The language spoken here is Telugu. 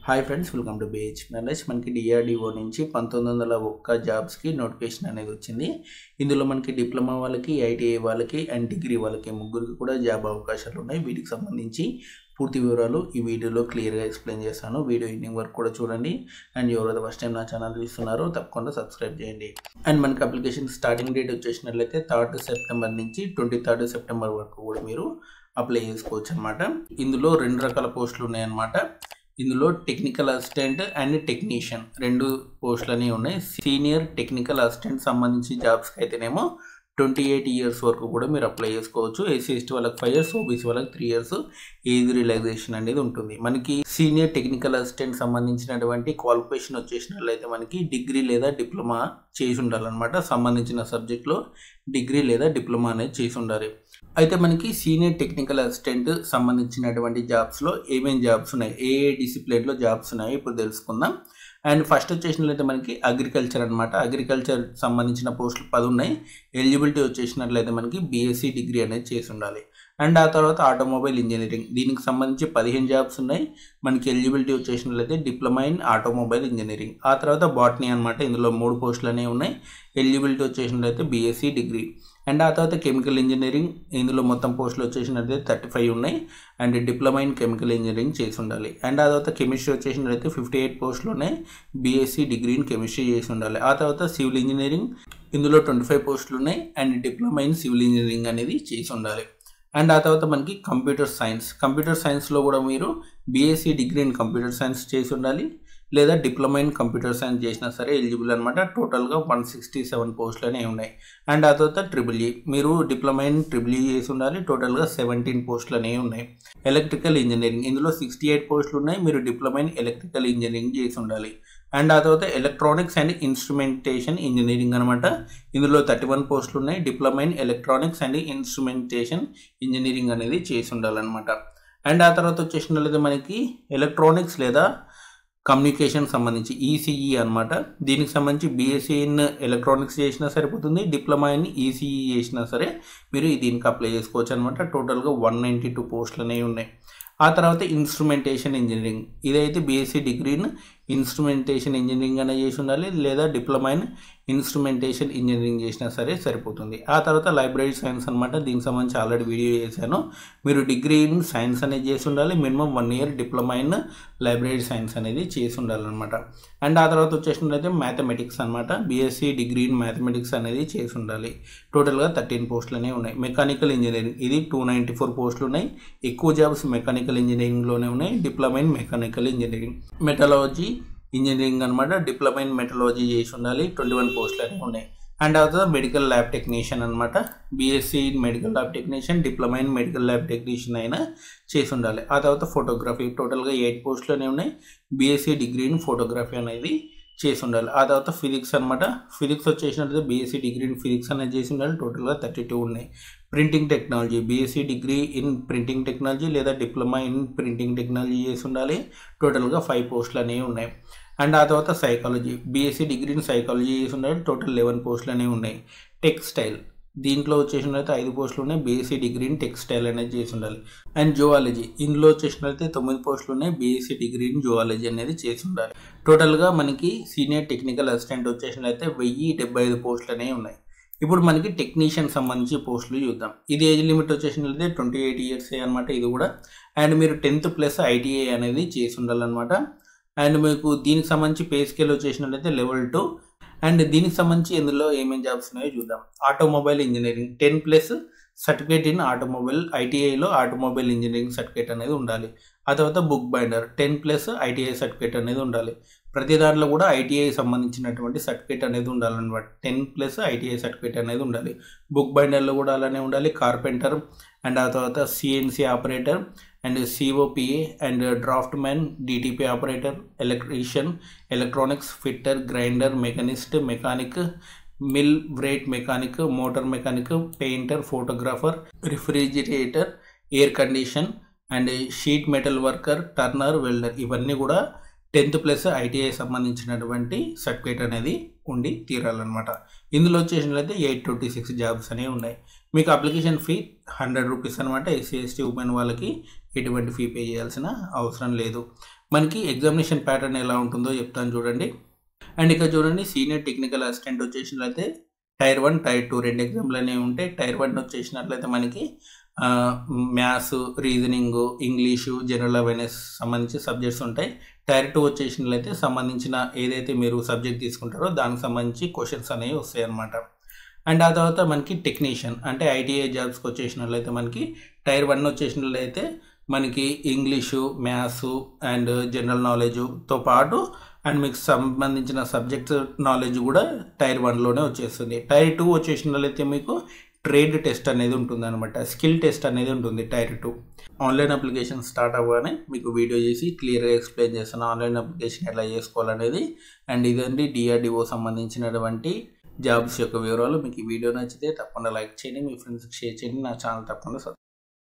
hi friends welcome to BH knowledge మనకి డిఆర్డిఓ నుంచి పంతొమ్మిది వందల ఒక్క జాబ్స్కి నోటిఫికేషన్ అనేది వచ్చింది ఇందులో మనకి డిప్లొమా వాళ్ళకి ఐటీఐ వాళ్ళకి అండ్ డిగ్రీ వాళ్ళకి ముగ్గురికి కూడా జాబ్ అవకాశాలు ఉన్నాయి వీటికి సంబంధించి పూర్తి వివరాలు ఈ వీడియోలో క్లియర్గా ఎక్స్ప్లెయిన్ చేస్తాను వీడియో ఎండింగ్ వరకు కూడా చూడండి అండ్ ఎవరైతే ఫస్ట్ టైం నా ఛానల్ చూస్తున్నారో తప్పకుండా సబ్స్క్రైబ్ చేయండి అండ్ మనకి అప్లికేషన్ స్టార్టింగ్ డేట్ వచ్చేసినట్లయితే థర్డ్ సెప్టెంబర్ నుంచి ట్వంటీ థర్డ్ సెప్టెంబర్ వరకు కూడా మీరు అప్లై చేసుకోవచ్చు అనమాట ఇందులో రెండు రకాల పోస్టులు ఉన్నాయన్నమాట ఇందులో టెక్నికల్ అసిస్టెంట్ అండ్ టెక్నీషియన్ రెండు పోస్టులు అనేవి ఉన్నాయి సీనియర్ టెక్నికల్ అసిస్టెంట్ సంబంధించి జాబ్స్కి అయితేనేమో ట్వంటీ ఎయిట్ ఇయర్స్ వరకు కూడా మీరు అప్లై చేసుకోవచ్చు ఎస్సీ ఎస్టీ వాళ్ళకి ఫైవ్ ఇయర్స్ ఓబీసీ వాళ్ళకి త్రీ ఇయర్స్ ఏజ్ రిలాక్సేషన్ అనేది ఉంటుంది మనకి సీనియర్ టెక్నికల్ అసిస్టెంట్ సంబంధించినటువంటి క్వాలిఫికేషన్ వచ్చేసినట్లయితే మనకి డిగ్రీ లేదా డిప్లొమా చేసి ఉండాలన్నమాట సంబంధించిన సబ్జెక్ట్లో డిగ్రీ లేదా డిప్లొమా అనేది చేసి ఉండాలి అయితే మనకి సీనియర్ టెక్నికల్ అసిస్టెంట్ సంబంధించినటువంటి జాబ్స్లో ఏమేమి జాబ్స్ ఉన్నాయి ఏ ఏ డిసిప్లిన్లో జాబ్స్ ఉన్నాయో ఇప్పుడు తెలుసుకుందాం అండ్ ఫస్ట్ వచ్చేసినట్లయితే మనకి అగ్రికల్చర్ అనమాట అగ్రికల్చర్ సంబంధించిన పోస్టులు పది ఉన్నాయి ఎలిజిబిలిటీ వచ్చేసినట్లయితే మనకి బీఎస్సీ డిగ్రీ అనేది చేసి ఉండాలి అండ్ ఆ తర్వాత ఆటోమొబైల్ ఇంజనీరింగ్ దీనికి సంబంధించి పదిహేను జాబ్స్ ఉన్నాయి మనకి ఎలిజిబిలిటీ వచ్చేసినట్లయితే డిప్లొమా ఇన్ ఆటోమొబైల్ ఇంజనీరింగ్ ఆ తర్వాత బాటనీ అనమాట ఇందులో మూడు పోస్టులు అనేవి ఉన్నాయి ఎలిజిబిలిటీ వచ్చేసినట్లయితే బీఎస్సీ డిగ్రీ అండ్ ఆ తర్వాత కెమికల్ ఇంజనీరింగ్ ఇందులో మొత్తం పోస్టులు వచ్చేసినట్లయితే థర్టీ ఫైవ్ ఉన్నాయి and diploma in chemical engineering చేసి ఉండాలి అండ్ ఆ తర్వాత కెమిస్ట్రీ వచ్చేసినట్లయితే ఫిఫ్టీ ఎయిట్ పోస్టులు ఉన్నాయి బీఎస్సీ డిగ్రీ ఇన్ కెమిస్ట్రీ చేసి ఉండాలి ఆ తర్వాత సివిల్ ఇంజనీరింగ్ ఇందులో ట్వంటీ ఫైవ్ పోస్టులు ఉన్నాయి and diploma in civil engineering అనేది చేసి ఉండాలి అండ్ ఆ తర్వాత మనకి కంప్యూటర్ సైన్స్ కంప్యూటర్ సైన్స్లో కూడా మీరు BSc degree in computer science చేసి ఉండాలి లేదా డిప్లొమా ఇన్ కంప్యూటర్ సైన్స్ చేసినా సరే ఎలిజిబుల్ అనమాట టోటల్గా వన్ సిక్స్టీ సెవెన్ పోస్టులు అనేవి ఉన్నాయి అండ్ ఆ తర్వాత ట్రిపుల్ ఈ మీరు డిప్లొమా ఇన్ ట్రిపుల్ ఈ చేసి ఉండాలి టోటల్గా సెవెంటీన్ పోస్టులు అనేవి ఉన్నాయి ఎలక్ట్రికల్ ఇంజనీరింగ్ ఇందులో సిక్స్టీ ఎయిట్ పోస్టులు ఉన్నాయి మీరు డిప్లొమా ఇన్ ఎలక్ట్రికల్ ఇంజనీరింగ్ చేసి ఉండాలి అండ్ ఆ తర్వాత ఎలక్ట్రానిక్స్ అండ్ ఇన్స్ట్రుమెంటేషన్ ఇంజనీరింగ్ అనమాట ఇందులో థర్టీ వన్ పోస్టులు ఉన్నాయి diploma in electronics and instrumentation engineering అనేది చేసి ఉండాలన్నమాట అండ్ ఆ తర్వాత వచ్చేసినట్లయితే మనకి ఎలక్ట్రానిక్స్ లేదా కమ్యూనికేషన్ సంబంధించి ఈసీఈ అనమాట దీనికి సంబంధించి బీఎస్సీ ఇన్ ఎలక్ట్రానిక్స్ చేసినా సరిపోతుంది డిప్లొమా ఇన్ ఈసీఈ చేసినా సరే మీరు దీనికి అప్లై చేసుకోవచ్చు అనమాట టోటల్గా వన్ నైంటీ టూ పోస్టులు అనేవి ఉన్నాయి ఆ తర్వాత ఇన్స్ట్రుమెంటేషన్ ఇంజనీరింగ్ ఇదైతే BSc degree in instrumentation engineering అనేది చేసి ఉండాలి లేదా డిప్లొమా ఇన్ ఇన్స్ట్రుమెంటేషన్ ఇంజనీరింగ్ చేసినా సరే సరిపోతుంది ఆ తర్వాత లైబ్రరీ సైన్స్ అనమాట దీనికి సంబంధించి ఆల్రెడీ వీడియో చేశాను మీరు డిగ్రీ ఇన్ సైన్స్ అనేది చేసి ఉండాలి minimum one year diploma in library science అనేది చేసి ఉండాలన్నమాట అండ్ ఆ తర్వాత వచ్చేసినట్లయితే మ్యాథమెటిక్స్ అనమాట బీఎస్సీ డిగ్రీ ఇన్ మ్యాథమెటిక్స్ అనేది చేసి ఉండాలి టోటల్గా థర్టీన్ పోస్టులు అనేవి ఉన్నాయి మెకానికల్ ఇంజనీరింగ్ ఇది టూ నైంటీ ఫోర్ పోస్టులు ఉన్నాయి ఎక్కువ జాబ్స్ మెకానికల్ ఇంజనీరింగ్లోనే ఉన్నాయి diploma in mechanical engineering metallurgy engineering అనమాట డిప్లొమా ఇన్ మెటలాలజీ చేసి ఉండాలి ట్వంటీ వన్ పోస్టులు అనేవి ఉన్నాయి అండ్ ఆ తర్వాత మెడికల్ ల్యాబ్ టెక్నీషియన్ అనమాట BSc in medical lab technician diploma in medical lab technician అయినా చేసి ఉండాలి ఆ తర్వాత ఫోటోగ్రఫీ టోటల్గా ఎయిట్ పోస్టులు ఉన్నాయి బీఎస్సీ డిగ్రీ ఇన్ ఫోటోగ్రఫీ అనేది చేసి ఉండాలి ఆ తర్వాత ఫిజిక్స్ అనమాట ఫిజిక్స్ వచ్చేసినట్లయితే బీఎస్సీ డిగ్రీ ఇన్ ఫిజిక్స్ అనేది చేసి ఉండాలి టోటల్గా థర్టీ టూ ఉన్నాయి printing technology BSc degree in printing technology లేదా డిప్లొమా ఇన్ ప్రింటింగ్ టెక్నాలజీ చేసి ఉండాలి టోటల్గా ఫైవ్ పోస్టులు అనేవి ఉన్నాయి అండ్ ఆ తర్వాత psychology BSc degree in psychology చేసి ఉండాలి టోటల్ లెవెన్ పోస్టులు అనేవి ఉన్నాయి టెక్స్టైల్ దీంట్లో వచ్చేసినట్లయితే ఐదు పోస్టులు ఉన్నాయి బీఎస్సీ డిగ్రీ ఇన్ టెక్స్టైల్ అనేది చేసి ఉండాలి అండ్ జువాలజీ ఇందులో వచ్చేసినట్లయితే తొమ్మిది పోస్టులు ఉన్నాయి బీఎస్సీ డిగ్రీ ఇన్ జువాలజీ అనేది చేసి ఉండాలి టోటల్గా మనకి సీనియర్ టెక్నికల్ అసిస్టెంట్ వచ్చేసినట్లయితే వెయ్యి డెబ్బై ఐదు పోస్టులు అనేవి ఉన్నాయి ఇప్పుడు మనకి టెక్నీషియన్ సంబంధించి పోస్టులు చూద్దాం ఇది ఏజ్ లిమిట్ వచ్చేసినట్లయితే ట్వంటీ ఎయిట్ ఇయర్స్ అనమాట ఇది కూడా అండ్ మీరు టెన్త్ ప్లస్ ఐటీఐ అనేది చేసి ఉండాలన్నమాట అండ్ మీకు దీనికి సంబంధించి పే స్కేల్ వచ్చేసినట్లయితే లెవెల్ టూ అండ్ దీనికి సంబంధించి ఇందులో ఏమేమి జాబ్స్ ఉన్నాయో చూద్దాం automobile engineering ten plus certificate in automobile ఐటీఐలో ఆటోమొబైల్ ఇంజనీరింగ్ సర్టిఫికేట్ అనేది ఉండాలి ఆ తర్వాత book binder ten plus ITI certificate అనేది ఉండాలి ప్రతి దాంట్లో కూడా ఐటీఐ సంబంధించినటువంటి సర్టిఫికేట్ అనేది ఉండాలన్నమాట టెన్ ప్లస్ ఐటీఐ సర్టిఫికేట్ అనేది ఉండాలి బుక్ బైండర్లో కూడా అలానే ఉండాలి కార్పెంటర్ అండ్ ఆ తర్వాత CNC operator and COPA and draftsman DTP operator electrician electronics fitter grinder machinist mechanic millwright mechanic motor mechanic painter photographer refrigerator air condition and sheet metal worker turner welder ఇవన్నీ కూడా టెన్త్ ప్లస్ ఐటీఐ సంబంధించినటువంటి సర్టిఫికేట్ అనేది ఉండి తీరాలన్నమాట ఇందులో వచ్చేసినట్లయితే ఎయిట్ ట్వంటీ సిక్స్ జాబ్స్ అనేవి ఉన్నాయి మీకు అప్లికేషన్ ఫీ హండ్రెడ్ రూపీస్ అనమాట ఎస్సీ ఎస్టీ ఉమెన్ వాళ్ళకి ఎటువంటి ఫీ పే చేయాల్సిన అవసరం లేదు మనకి ఎగ్జామినేషన్ ప్యాటర్న్ ఎలా ఉంటుందో చెప్తాను చూడండి అండ్ ఇక్కడ చూడండి సీనియర్ టెక్నికల్ అసిస్టెంట్ వచ్చేసినట్లయితే టైర్ వన్ టైర్ టూ రెండు ఎగ్జామ్లు అనేవి ఉంటాయి టైర్ వన్ వచ్చేసినట్లయితే మనకి maths reasoning English general awareness సంబంధించి సబ్జెక్ట్స్ ఉంటాయి టైర్ టూ వచ్చేసినట్లయితే సంబంధించిన ఏదైతే మీరు సబ్జెక్ట్ తీసుకుంటారో దానికి సంబంధించి క్వశ్చన్స్ అనేవి వస్తాయి అన్నమాట అండ్ ఆ తర్వాత మనకి టెక్నీషియన్ అంటే ఐటీఐ జాబ్స్కి వచ్చేసినట్లయితే మనకి టైర్ వన్ వచ్చేసినట్లయితే మనకి ఇంగ్లీషు మ్యాథ్స్ అండ్ జనరల్ నాలెడ్జ్తో పాటు అండ్ మీకు సంబంధించిన సబ్జెక్ట్ నాలెడ్జ్ కూడా టైర్ వన్లోనే వచ్చేస్తుంది టైర్ టూ వచ్చేసినట్లయితే మీకు ట్రేడ్ టెస్ట్ అనేది ఉంటుంది అనమాట స్కిల్ టెస్ట్ అనేది ఉంటుంది tier two online application start అవ్వగానే మీకు వీడియో చేసి క్లియర్గా ఎక్స్ప్లెయిన్ చేస్తాను ఆన్లైన్ అప్లికేషన్ ఎలా చేసుకోవాలనేది అండ్ ఇదండి డిఆర్డిఓ సంబంధించినటువంటి జాబ్స్ యొక్క వివరాలు మీకు ఈ వీడియో నచ్చితే తప్పకుండా లైక్ చేయండి మీ ఫ్రెండ్స్కి షేర్ చేయండి నా ఛానల్ తప్పకుండా